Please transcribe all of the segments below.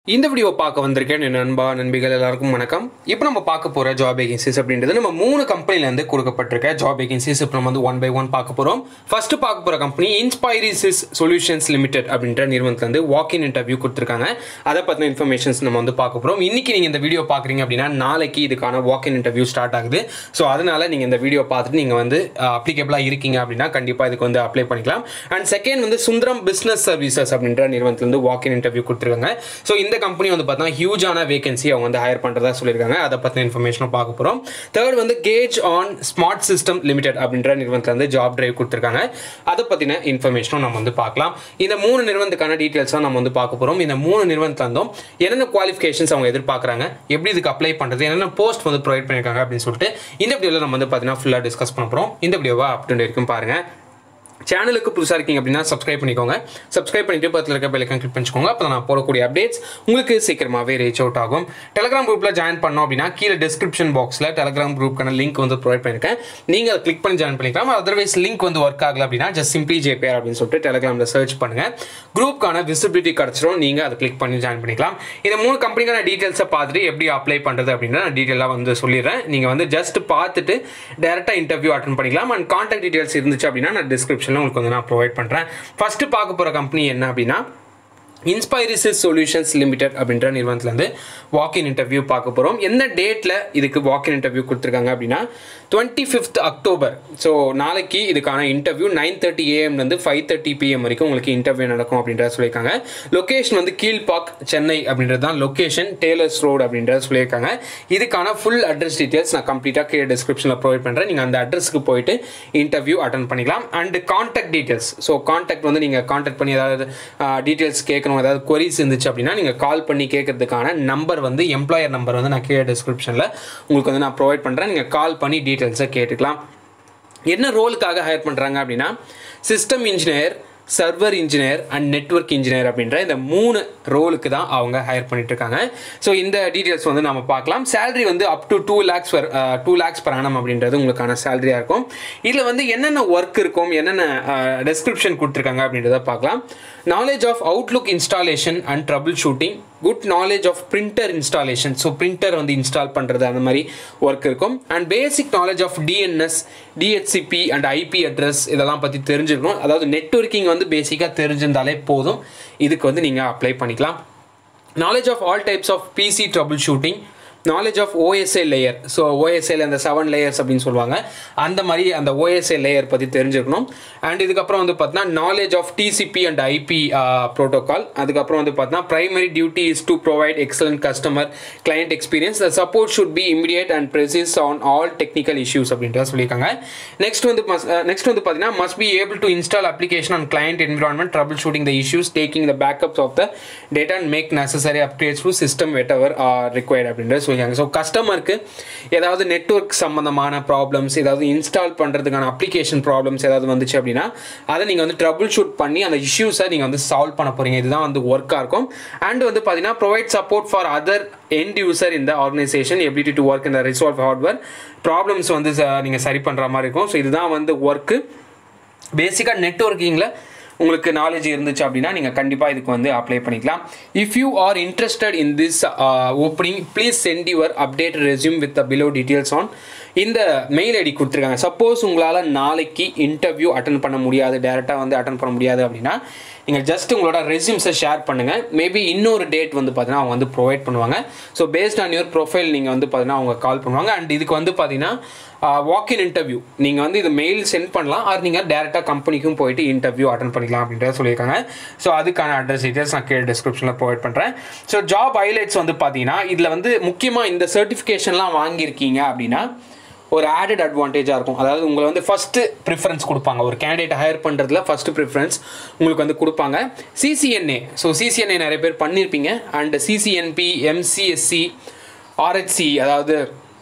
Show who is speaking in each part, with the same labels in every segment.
Speaker 1: இந்த வீடியோ பார்க்க வந்திருக்கேன் என் நண்பா நண்பிகள் எல்லாருக்கும் வணக்கம் இப்போ நம்ம பார்க்க போகிற ஜாப் வேகன்சிஸ் அப்படின்றது நம்ம மூணு கம்பெனிலேருந்து கொடுக்கப்பட்டிருக்க ஜாப் வேகன்சிஸ் இப்போ நம்ம வந்து ஒன் பை ஒன் பார்க்க போகிறோம் ஃபர்ஸ்ட் பார்க்க போகிற கம்பெனி இன்ஸ்பைரிசிஸ் சொல்யூஷன்ஸ் லிமிடெட் அப்படின்ற நிறுவனத்துலேருந்து வாக் இன் இன்டர்வியூ கொடுத்துருக்காங்க அதை பற்றின இன்ஃபர்மேஷன்ஸ் நம்ம வந்து பார்க்க போகிறோம் இன்னைக்கு நீங்கள் இந்த வீடியோ பார்க்குறீங்க அப்படின்னா நாளைக்கு இதுக்கான வாக் இன் இன்டர்வியூ ஸ்டார்ட் ஆகுது ஸோ அதனால் நீங்கள் இந்த வீடியோ பார்த்துட்டு நீங்கள் வந்து அப்ளிகபிளாக இருக்கீங்க அப்படின்னா கண்டிப்பாக இதுக்கு வந்து அப்ளை பண்ணிக்கலாம் அண்ட் செகண்ட் வந்து சுந்தரம் பிஸ்னஸ் சர்வீசஸ் அப்படின்ற நிறுவனத்துலேருந்து வாக் இன் இன்டர்வியூ கொடுத்துருக்காங்க ஸோ இந்த கம்பெனி வந்து பார்த்தா ஹியூஜான வேகன்சி அவங்க வந்து ஹையர் பண்ணுறதா சொல்லியிருக்காங்க அதை பற்றின இன்ஃபர்மேஷனும் பார்க்க போகிறோம் தேர்ட் வந்து கேஜ் ஆன் ஸ்மார்ட் சிஸ்டம் லிமிடெட் அப்படின்ற நிறுவனத்தில் வந்து ஜாப் டிரைவ் கொடுத்துருக்காங்க அதை பற்றின இன்ஃபர்மேஷனும் நம்ம வந்து பார்க்கலாம் இந்த மூணு நிறுவனத்துக்கான டீட்டெயில்ஸாக நம்ம வந்து பார்க்க போகிறோம் இந்த மூணு நிறுவனத்தில் இருந்தும் என்னென்ன குவாலிஃபிகேஷன்ஸ் அவங்க எதிர்பார்க்குறாங்க எப்படி இதுக்கு அப்ளை பண்ணுறது என்னென்ன போஸ்ட் வந்து ப்ரொவைட் பண்ணியிருக்காங்க அப்படின்னு சொல்லிட்டு இந்த வீடியோவில் நம்ம வந்து பார்த்தீங்கன்னா ஃபுல்லாக டிஸ்கஸ் பண்ண போகிறோம் இந்த வீடியோவை அப் டு வரைக்கும் பாருங்கள் சேனலுக்கு புதுசாக இருக்கீங்க அப்படின்னா சப்ஸ்கிரைப் பண்ணிக்கோங்க சப்ஸ்கிரைப் பண்ணிட்டு பக்கத்தில் இருக்க பெல்லைக்கன் கிளிக் பண்ணிக்கோங்க அப்போ நான் போடக்கூடிய அப்டேட்ஸ் உங்களுக்கு சீக்கிரமாகவே ரீச் அவுட் ஆகும் டெலிகிராம் குரூப்பில் ஜாயின் பண்ணோம் அப்படின்னா கீழே டிஸ்கிரிப்ஷன் பாக்ஸில் டெலிகிராம் குரூப்க்கான லிங்க் வந்து ப்ரொவைட் பண்ணியிருக்கேன் நீங்கள் அதை கிளிக் பண்ணி ஜாயின் பண்ணிக்கலாம் அதர்வைஸ் லிங்க் வந்து ஒர்க் ஆகல அப்படின்னா ஜஸ்ட் சிம்பிளி ஜேபிஆர் அப்படின்னு சொல்லிட்டு டெலிகிராமில் சர்ச் பண்ணுங்கள் குரூப்க்கான விசிபிலிட்டி கிடச்சிரும் நீங்கள் அதை கிளிக் பண்ணி ஜாயின் பண்ணிக்கலாம் இந்த மூணு கம்பெனிக்கான டீட்டெயில்ஸை பார்த்துட்டு எப்படி அப்ளை பண்ணுறது அப்படின்னு நான் டீட்டெயிலாக வந்து சொல்லிடுறேன் நீங்கள் வந்து ஜஸ்ட் பார்த்துட்டு டேரெக்டாக இன்டர்வியூ அட்டன் பண்ணிக்கலாம் அண்ட் கான்டாக்ட் டீட்டெயில்ஸ் இருந்துச்சு அப்படின்னா நான் டிஸ்கிரிப்ஷனில் உங்களுக்கு வந்து நான் ப்ரொவைட் பண்ணுறேன் ஃபஸ்ட்டு பார்க்க போகிற கம்பெனி என்ன அப்படின்னா இன்ஸ்பைரிசிஸ் சொல்யூஷன்ஸ் லிமிடெட் அப்படின்ற நிறுவனத்துலேருந்து வாக்கின் இன்டர்வியூ பார்க்க போகிறோம் எந்த டேட்டில் இதுக்கு வாக்கின் இன்டர்வியூ கொடுத்துருக்காங்க அப்படின்னா டுவெண்ட்டி ஃபிஃப்த் அக்டோபர் ஸோ நாளைக்கு இதுக்கான இன்டர்வியூ நைன் தேர்ட்டி ஏஎம்லேருந்து ஃபைவ் தேர்ட்டி பிஎம் வரைக்கும் உங்களுக்கு இன்டர்வியூ நடக்கும் அப்படின்றத சொல்லியிருக்காங்க லொக்கேஷன் வந்து கீழ்பாக் சென்னை அப்படின்றது தான் லொக்கேஷன் டேலர்ஸ் ரோடு அப்படின்றத சொல்லியிருக்காங்க இதுக்கான ஃபுல் அட்ரஸ் டீட்டெயில்ஸ் நான் கம்ப்ளீட்டாக கீழே டிஸ்கிரிப்ஷனில் ப்ரொவைட் பண்ணுறேன் நீங்கள் அந்த அட்ரஸ்க்கு போயிட்டு இன்டர்வியூ அட்டன் பண்ணிக்கலாம் and contact details so contact வந்து நீங்கள் கான்டாக்ட் பண்ணி ஏதாவது டீட்டெயில்ஸ் கேட்கணும் ஏதாவது கொரிஸ் இருந்துச்சு அப்படின்னா நீங்கள் கால் பண்ணி கேட்கறதுக்கான நம்பர் வந்து எம்ப்ளாயர் நம்பர் வந்து நான் கீழே டிஸ்கிரிப்ஷனில் உங்களுக்கு வந்து நான் ப்ரொவைட் பண்ணுறேன் நீங்கள் கால் பண்ணி டீட்டெயில்ஸை கேட்டுக்கலாம் என்ன ரோலுக்காக ஹையர் பண்ணுறாங்க அப்படின்னா system engineer server engineer and network engineer அப்படின்ற இந்த மூணு ரோலுக்கு தான் அவங்க ஹையர் பண்ணிட்டு இருக்காங்க ஸோ இந்த டீட்டெயில்ஸ் வந்து நம்ம பார்க்கலாம் சேலரி வந்து up to two lakhs per two lakhs per annum அப்படின்றது உங்களுக்கான சேலரியாக இருக்கும் இதில் வந்து என்னென்ன ஒர்க் இருக்கும் என்னென்ன டெஸ்கிரிப்ஷன் கொடுத்துருக்காங்க அப்படின்றத பார்க்கலாம் knowledge of Outlook installation and troubleshooting good knowledge of printer installation so printer வந்து இன்ஸ்டால் பண்ணுறது அந்த மாதிரி ஒர்க் இருக்கும் and basic knowledge of DNS DHCP and IP address இதெல்லாம் பற்றி தெரிஞ்சுக்கணும் அதாவது நெட்ஒர்க்கிங் வந்து பேசிக்காக தெரிஞ்சிருந்தாலே போதும் இதுக்கு வந்து நீங்கள் அப்ளை பண்ணிக்கலாம் knowledge of all types of PC troubleshooting knowledge of OSI layer so ஓஎஸ்ஏல அந்த செவன் லேயர்ஸ் அப்படின்னு சொல்லுவாங்க அந்த மாதிரி அந்த ஓஎஸ்ஏ லேயர் பற்றி தெரிஞ்சிருக்கணும் அண்ட் இதுக்கப்புறம் வந்து பார்த்தீங்கன்னா knowledge of TCP and IP protocol அதுக்கப்புறம் வந்து பார்த்தீங்கன்னா primary duty is to provide excellent customer client experience the support should be immediate and precise on all technical issues அப்படின்றத சொல்லியிருக்காங்க நெக்ஸ்ட் வந்து நெக்ஸ்ட் வந்து பார்த்தீங்கன்னா must be able to install application on client environment troubleshooting the issues taking the backups of the data and make necessary updates to system whatever are required அப்படின்றது சொல்லியிருக்காங்க so கஸ்டமருக்கு ஏதாவது network சம்மந்தமான problems ஏதாவது install பண்ணுறதுக்கான application problems ஏதாவது வந்துச்சு அப்படின்னா அதை நீங்கள் வந்து ட்ரபிள் ஷூட் பண்ணி அந்த இஷ்யூஸை நீங்கள் வந்து சால்வ் பண்ண போகிறீங்க இதுதான் வந்து ஒர்க்காக இருக்கும் அண்ட் வந்து பார்த்தீங்கன்னா provide support for other end user இந்த ஆர்கனைசேஷன் எபிலிட்டி டு ஒர்க் இந்த ரிசால்வ் ஹார்ட்வேர் ப்ராப்ளம்ஸ் வந்து நீங்கள் சரி பண்ணுற மாதிரி இருக்கும் ஸோ இதுதான் வந்து ஒர்க்கு பேசிக்காக நெட்ஒர்க்கிங்கில் உங்களுக்கு நாலேஜ் இருந்துச்சு அப்படின்னா நீங்கள் கண்டிப்பாக இதுக்கு வந்து அப்ளை பண்ணிக்கலாம் if you are interested in this opening please send your update resume with below details on இந்த மெயில் ஐடி கொடுத்துருக்காங்க சப்போஸ் உங்களால் நாளைக்கு இன்டர்வியூ அட்டன் பண்ண முடியாது டேரெக்டாக வந்து அட்டன் பண்ண முடியாது அப்படின்னா நீங்கள் ஜஸ்ட் உங்களோட ரெஸ்யூம்ஸை ஷேர் பண்ணுங்கள் மேபி இன்னொரு டேட் வந்து பார்த்தீங்கன்னா அவங்க வந்து ப்ரொவைட் பண்ணுவாங்க so based on your profile நீங்கள் வந்து பார்த்தீங்கன்னா அவங்க கால் பண்ணுவாங்க அண்ட் இதுக்கு வந்து பார்த்தீங்கன்னா வாக் இன் இன்டர்வியூ நீங்கள் வந்து இது மெயில் சென்ட் பண்ணலாம் ஆர் நீங்கள் டேரெக்டாக கம்பெனிக்கும் போயிட்டு இன்டர்வியூ அட்டன் பண்ணிக்கலாம் அப்படின்றத சொல்லியிருக்காங்க ஸோ அதுக்கான அட்ரஸ் டீட்டெயில்ஸ் நான் கீழே டிஸ்கிரிப்ஷனில் ப்ரொவைட் பண்ணுறேன் ஸோ ஜாப் ஹைலைட்ஸ் வந்து பார்த்தீங்கன்னா இதில் வந்து முக்கியமாக இந்த சர்டிஃபிகேஷன்லாம் வாங்கியிருக்கீங்க அப்படின்னா ஒரு ஆடட் அட்வான்டேஜாக இருக்கும் அதாவது உங்களை வந்து ஃபஸ்ட்டு ப்ரிஃபரன்ஸ் கொடுப்பாங்க ஒரு கேண்டிடேட் ஹையர் பண்ணுறதுல ஃபஸ்ட்டு ப்ரிஃபரன்ஸ் உங்களுக்கு வந்து கொடுப்பாங்க சிசிஎன்ஏ ஸோ சிசிஎன்ஏ நிறைய பேர் பண்ணியிருப்பீங்க அண்ட் சிசிஎன்பி எம்சிஎஸ்சி ஆர்ஹெச்சி அதாவது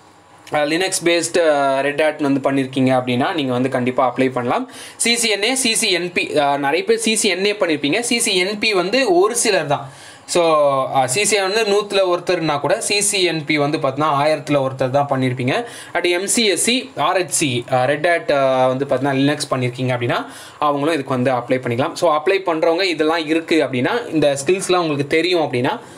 Speaker 1: லினக்ஸ் பேஸ்டு ரெட் ஹேட் வந்து பண்ணியிருக்கீங்க அப்படின்னா நீங்கள் வந்து கண்டிப்பாக அப்ளை பண்ணலாம் சிசிஎன்ஏ சிசிஎன்பி நிறைய பேர் சிசிஎன்ஏ பண்ணியிருப்பீங்க சிசிஎன்பி வந்து ஒரு சிலர் தான் ஸோ சிசிஐ வந்து நூற்றில் ஒருத்தர்னா கூட சிசிஎன்பி வந்து பார்த்தீங்கன்னா ஆயிரத்தில் ஒருத்தர் தான் பண்ணியிருப்பீங்க at MCSE RHCE Red Hat வந்து பார்த்தீங்கன்னா லினக்ஸ் பண்ணியிருக்கீங்க அப்படின்னா அவங்களும் இதுக்கு வந்து அப்ளை பண்ணிக்கலாம் ஸோ அப்ளை பண்ணுறவங்க இதெல்லாம் இருக்குது அப்படின்னா இந்த ஸ்கில்ஸ்லாம் உங்களுக்கு தெரியும் அப்படின்னா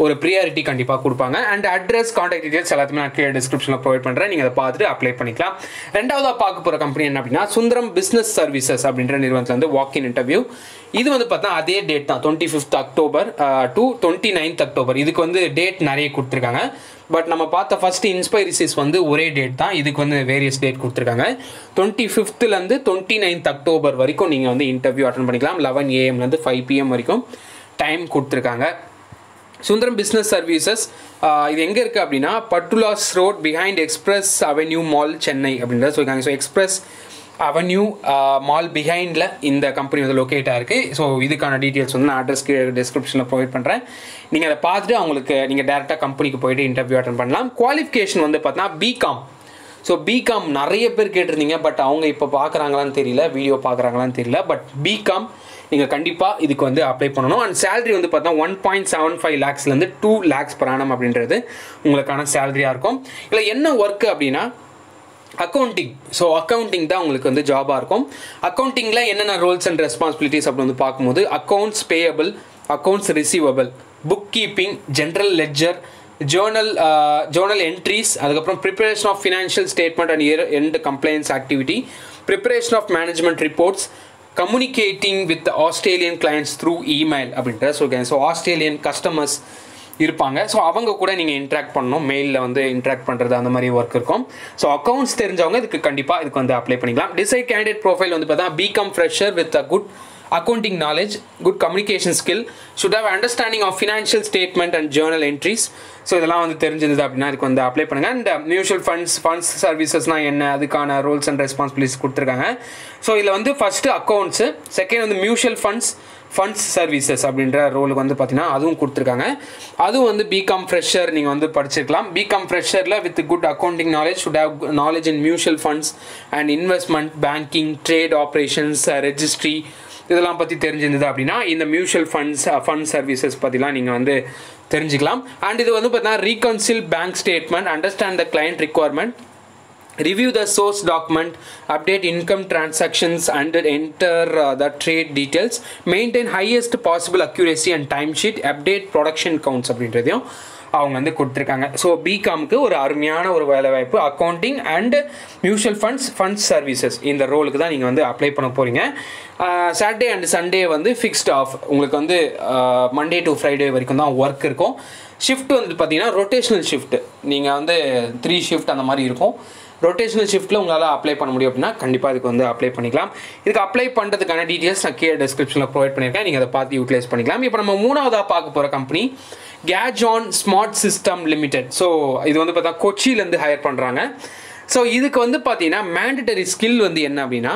Speaker 1: ஒரு ப்ரியாரிட்டி கண்டிப்பாக கொடுப்பாங்க அண்ட் அட்ரஸ் காண்டாக்ட் டீடைல்ஸ் எல்லாத்தையுமே நான் கீழே டிஸ்கிரிப்ஷனில் ப்ரொவைட் பண்ணுறேன் நீங்கள் அதை பார்த்துட்டு அப்ளை பண்ணிக்கலாம் ரெண்டாவதாக பார்க்க போகிற கம்பெனி என்ன அப்படின்னா சுந்தரம் பிஸ்னஸ் சர்வீசஸ் அப்படின்ற நிறுவனத்தில் வந்து வாக் இன் இன்டர்வியூ இது வந்து பார்த்தா அதே டேட் தான் twenty fifth October to twenty ninth October இதுக்கு வந்து டேட் நிறைய கொடுத்துருக்காங்க பட் நம்ம பார்த்த ஃபர்ஸ்ட் இன்ஸ்பைரிசிஸ் வந்து ஒரே டேட் தான் இதுக்கு வந்து வேரியஸ் டேட் கொடுத்துருக்காங்க டுவெண்ட்டி ஃபிஃப்த்லேருந்து டுவெண்ட்டி நைன்த் அக்டோபர் வரைக்கும் நீங்கள் வந்து இன்டர்வியூ அட்டன் பண்ணிக்கலாம் லெவன் ஏஎம்லேருந்து ஃபைவ் பிஎம் வரைக்கும் டைம் கொடுத்துருக்காங்க சுந்தரம் பிஸ்னஸ் சர்வீசஸ் இது எங்கே இருக்குது அப்படின்னா Pattullos road behind Express Avenue mall Chennai அப்படின்றத சொல்லியிருக்காங்க ஸோ எக்ஸ்பிரஸ் அவென்யூ மால் பிஹைண்டில் இந்த கம்பெனி வந்து லொக்கேட் ஆயிருக்கு ஸோ இதுக்கான டீட்டெயில்ஸ் வந்து நான் அட்ரஸ்க்கு டிஸ்கிரிப்ஷனில் ப்ரொவைட் பண்ணுறேன் நீங்கள் அதை பார்த்துட்டு அவங்களுக்கு நீங்கள் டேரெக்டாக கம்பெனிக்கு போயிட்டு இன்டர்வியூ அட்டன் பண்ணலாம் குவாலிஃபிகேஷன் வந்து பார்த்தீங்கன்னா பிகாம் ஸோ பிகாம் நிறைய பேர் கேட்டிருந்தீங்க பட் அவங்க இப்போ பார்க்குறாங்களான்னு தெரியல வீடியோ பார்க்குறாங்களான்னு தெரியல பட் பிகாம் நீங்கள் கண்டிப்பாக இதுக்கு வந்து அப்ளை பண்ணணும் அண்ட் சேலரி வந்து பார்த்தா ஒன் பாயிண்ட் செவன் ஃபைவ் லேக்ஸ்லேருந்து டூ லேக்ஸ் per annum அப்படின்றது உங்களுக்கான சேலரியாக இருக்கும் இல்லை என்ன ஒர்க்கு அப்படின்னா அக்கௌண்டிங் ஸோ அக்கௌண்டிங் தான் உங்களுக்கு வந்து ஜாபாக இருக்கும் அக்கௌண்டிங்கில் என்னென்ன ரோல்ஸ் அண்ட் ரெஸ்பான்சிபிலிட்டிஸ் அப்படி வந்து பார்க்கும்போது accounts payable accounts receivable bookkeeping general ledger journal journal entries அதுக்கப்புறம் preparation of financial statement and year end complaints activity preparation of management reports communicating with Australian clients through email அப்படின்ற சொல்கிறேன் so Australian customers இருப்பாங்க so அவங்க கூட நீங்கள் interact பண்ணணும் மெயிலில் வந்து இன்ட்ராக்ட் பண்ணுறது அந்த மாதிரி ஒர்க் இருக்கும் ஸோ அக்கௌண்ட்ஸ் தெரிஞ்சவங்க இதுக்கு கண்டிப்பாக இதுக்கு வந்து அப்ளை பண்ணிக்கலாம் டிசைட் கேண்டிடேட் ப்ரொஃபைல் வந்து பார்த்தா BCom fresher with a good accounting knowledge, good communication skill, should have understanding of financial statement and journal entries. So இதெல்லாம் வந்து தெரிஞ்சிருந்தது அப்படின்னா இதுக்கு வந்து அப்ளை பண்ணுங்க அண்ட் மியூச்சுவல் ஃபண்ட்ஸ் ஃபண்ட்ஸ் சர்வீசஸ்னால் என்ன அதுக்கான ரோல்ஸ் அண்ட் ரெஸ்பான்சிபிலிட்டிஸ் கொடுத்துருக்காங்க ஸோ இதில் வந்து ஃபஸ்ட்டு அக்கௌண்ட்ஸு செகண்ட் வந்து மியூச்சுவல் ஃபண்ட்ஸ் ஃபண்ட்ஸ் சர்வீசஸ் அப்படின்ற ரோலுக்கு வந்து பார்த்தீங்கன்னா அதுவும் கொடுத்துருக்காங்க அதுவும் வந்து பிகாம் ஃப்ரெஷர் நீங்கள் வந்து படிச்சிருக்கலாம் பிகாம் ஃப்ரெஷரில் with good accounting knowledge should have knowledge in mutual funds and investment banking trade operations registry இதெல்லாம் பற்றி தெரிஞ்சிருந்தது அப்படின்னா இந்த மியூச்சுவல் ஃபண்ட்ஸ் ஃபண்ட் சர்வீசஸ் பற்றிலாம் நீங்கள் வந்து தெரிஞ்சுக்கலாம் அண்ட் இது வந்து பார்த்தீங்கன்னா reconcile bank statement understand the client requirement review the source document update income transactions and enter uh, the trade details maintain highest possible accuracy and timesheet update production counts அப்படின்றதையும் அவங்க வந்து கொடுத்துருக்காங்க ஸோ பிகாம்க்கு ஒரு அருமையான ஒரு வேலை வாய்ப்பு accounting and mutual funds funds services இந்த ரோலுக்கு தான் நீங்கள் வந்து அப்ளை பண்ண போகிறீங்க சாட்டர்டே அண்ட் சண்டே வந்து ஃபிக்ஸ்ட் ஆஃப் உங்களுக்கு வந்து மண்டே டு ஃப்ரைடே வரைக்கும் தான் ஒர்க் இருக்கும் ஷிஃப்ட் வந்து பார்த்தீங்கன்னா ரொட்டேஷனல் ஷிஃப்ட் நீங்கள் வந்து த்ரீ ஷிஃப்ட் அந்த மாதிரி இருக்கும் ரொட்டேஷனல் ஷிஃப்ட்டில் உங்களால் அப்ளை பண்ண முடியும் அப்படின்னா கண்டிப்பாக இதுக்கு வந்து அப்ளை பண்ணிக்கலாம் இதுக்கு அப்ளை பண்ணுறதுக்கான டீட்டெயில்ஸ் நான் கீழே டிஸ்கிரிப்ஷனில் ப்ரொவைட் பண்ணியிருக்கேன் நீங்கள் அதை பார்த்து யூட்டிலைஸ் பண்ணிக்கலாம் இப்போ நம்ம மூணாவதாக பார்க்க போகிற கம்பெனி கேஜான் ஸ்மார்ட் சிஸ்டம் லிமிடெட் ஸோ இது வந்து பார்த்தா கொச்சியிலேருந்து ஹையர் பண்ணுறாங்க ஸோ இதுக்கு வந்து பார்த்தீங்கன்னா மேண்டட்டரி ஸ்கில் வந்து என்ன அப்படின்னா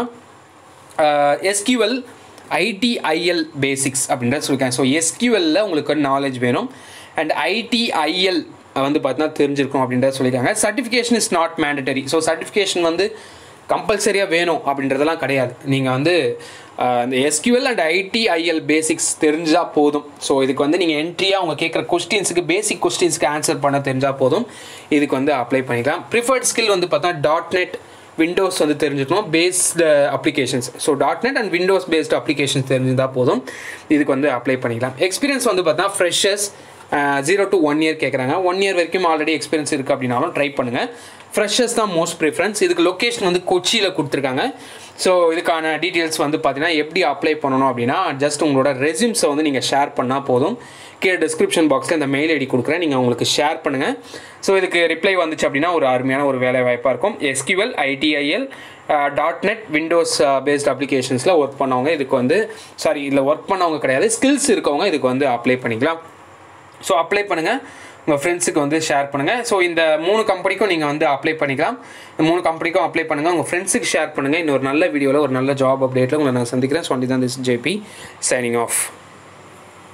Speaker 1: எஸ்கியூஎல் ஐடிஐஎல் பேசிக்ஸ் அப்படின்றத சொல்லியிருக்கேன் ஸோ எஸ்கியூஎல்ல உங்களுக்கு நாலேஜ் வேணும் அண்ட் ஐடிஐஎல் வந்து பார்த்தீங்கன்னா தெரிஞ்சிருக்கும் அப்படின்றத சொல்லியிருக்காங்க certification is not mandatory so certification வந்து கம்பல்சரியாக வேணும் அப்படின்றதெல்லாம் கிடையாது நீங்கள் வந்து இந்த எஸ்கியூஎல் அண்ட் ஐடிஐஎல் பேசிக்ஸ் தெரிஞ்சால் போதும் ஸோ இதுக்கு வந்து நீங்கள் என்ட்ரியாக அவங்க கேட்குற கொஸ்டின்ஸுக்கு பேசிக் கொஸ்டின்ஸ்க்கு ஆன்சர் பண்ண தெரிஞ்சால் போதும் இதுக்கு வந்து அப்ளை பண்ணிக்கலாம் ப்ரிஃபர்ட் ஸ்கில் வந்து பார்த்தா டாட் நெட் விண்டோஸ் வந்து தெரிஞ்சுக்கணும் based applications so dot net and Windows based applications தெரிஞ்சிருந்தால் போதும் இதுக்கு வந்து அப்ளை பண்ணிக்கலாம் எக்ஸ்பீரியன்ஸ் வந்து பார்த்தா freshers zero to one year கேட்குறாங்க ஒன் இயர் வரைக்கும் ஆல்ரெடி எக்ஸ்பீரியன்ஸ் இருக்குது அப்படின்னாலும் ட்ரை பண்ணுங்கள் ஃப்ரெஷர்ஸ் தான் மோஸ்ட் ப்ரிஃபரன்ஸ் இதுக்கு லொக்கேஷன் வந்து கொச்சியில் கொடுத்துருக்காங்க ஸோ இதுக்கான டீட்டெயில்ஸ் வந்து பார்த்தீங்கன்னா எப்படி அப்ளை பண்ணணும் அப்படின்னா ஜஸ்ட் உங்களோட ரெசியூம்ஸை வந்து நீங்கள் ஷேர் பண்ணால் போதும் கீழே டிஸ்கிரிப்ஷன் பாக்ஸில் இந்த மெயில் ஐடி கொடுக்குறேன் நீங்கள் உங்களுக்கு ஷேர் பண்ணுங்கள் ஸோ இதுக்கு ரிப்ளை வந்துச்சு அப்படின்னா ஒரு அருமையான ஒரு வேலை வாய்ப்பாக இருக்கும் SQL ITIL dot net Windows based அப்ளிகேஷன்ஸில் ஒர்க் பண்ணவங்க இதுக்கு வந்து சாரி இதில் ஒர்க் பண்ணவங்க கிடையாது ஸ்கில்ஸ் இருக்கவங்க இதுக்கு வந்து அப்ளை பண்ணிக்கலாம் ஸோ அப்ளை பண்ணுங்கள் உங்கள் ஃப்ரெண்ட்ஸுக்கு வந்து ஷேர் பண்ணுங்கள் ஸோ இந்த மூணு கம்பெனிக்கும் நீங்கள் வந்து அப்ளை பண்ணிக்கலாம் இந்த மூணு கம்பெனிக்கும் அப்ளை பண்ணுங்கள் உங்கள் ஃப்ரெண்ட்ஸுக்கு ஷேர் பண்ணுங்கள் இன்னொரு நல்ல வீடியோவில் ஒரு நல்ல ஜாப் அப்டேட்டில் உங்களை நான் சந்திக்கிறேன் ஸோ தான் திஸ் ஜேபி சைனிங் ஆஃப்